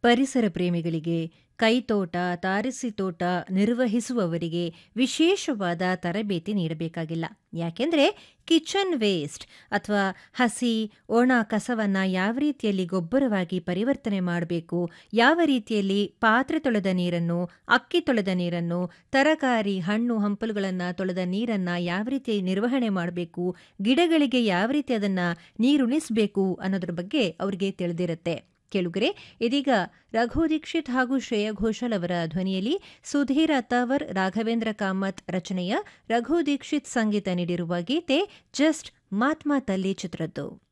ಪರಿಸರ ಪ್ರೇಮಿಗಳಿಗೆ ಕೈತೋಟ ತಾರಸಿ ತೋಟ ನಿರ್ವಹಿಸುವವರಿಗೆ ವಿಶೇಷವಾದ ತರಬೇತಿ ನೀಡಬೇಕಾಗಿಲ್ಲ ಯಾಕೆಂದರೆ ಕಿಚನ್ ವೇಸ್ಟ್ ಅಥವಾ ಹಸಿ ಒಣ ಕಸವನ್ನು ಯಾವ ರೀತಿಯಲ್ಲಿ ಗೊಬ್ಬರವಾಗಿ ಪರಿವರ್ತನೆ ಮಾಡಬೇಕು ಯಾವ ರೀತಿಯಲ್ಲಿ ಪಾತ್ರೆ ತೊಳೆದ ನೀರನ್ನು ಅಕ್ಕಿ ತೊಳೆದ ನೀರನ್ನು ತರಕಾರಿ ಹಣ್ಣು ಹಂಪಲುಗಳನ್ನು ತೊಳೆದ ನೀರನ್ನು ಯಾವ ರೀತಿ ನಿರ್ವಹಣೆ ಮಾಡಬೇಕು ಗಿಡಗಳಿಗೆ ಯಾವ ರೀತಿ ಅದನ್ನು ನೀರುಣಿಸಬೇಕು ಅನ್ನೋದ್ರ ಬಗ್ಗೆ ಅವರಿಗೆ ತಿಳಿದಿರುತ್ತೆ ಕೇಳುಗರೆ ಇದೀಗ ರಘು ದೀಕ್ಷಿತ್ ಹಾಗೂ ಶ್ರೇಯಾ ಘೋಷಾಲ್ ಅವರ ಧ್ವನಿಯಲ್ಲಿ ಸುಧೀರ್ ಅತ್ತಾವರ್ ರಾಘವೇಂದ್ರ ಕಾಮತ್ ರಚನೆಯ ರಘು ದೀಕ್ಷಿತ್ ಸಂಗೀತ ನೀಡಿರುವ ಗೀತೆ ಜಸ್ಟ್ ಮಾತ್ಮಾತಲ್ಲಿ ಚಿತ್ರದ್ದು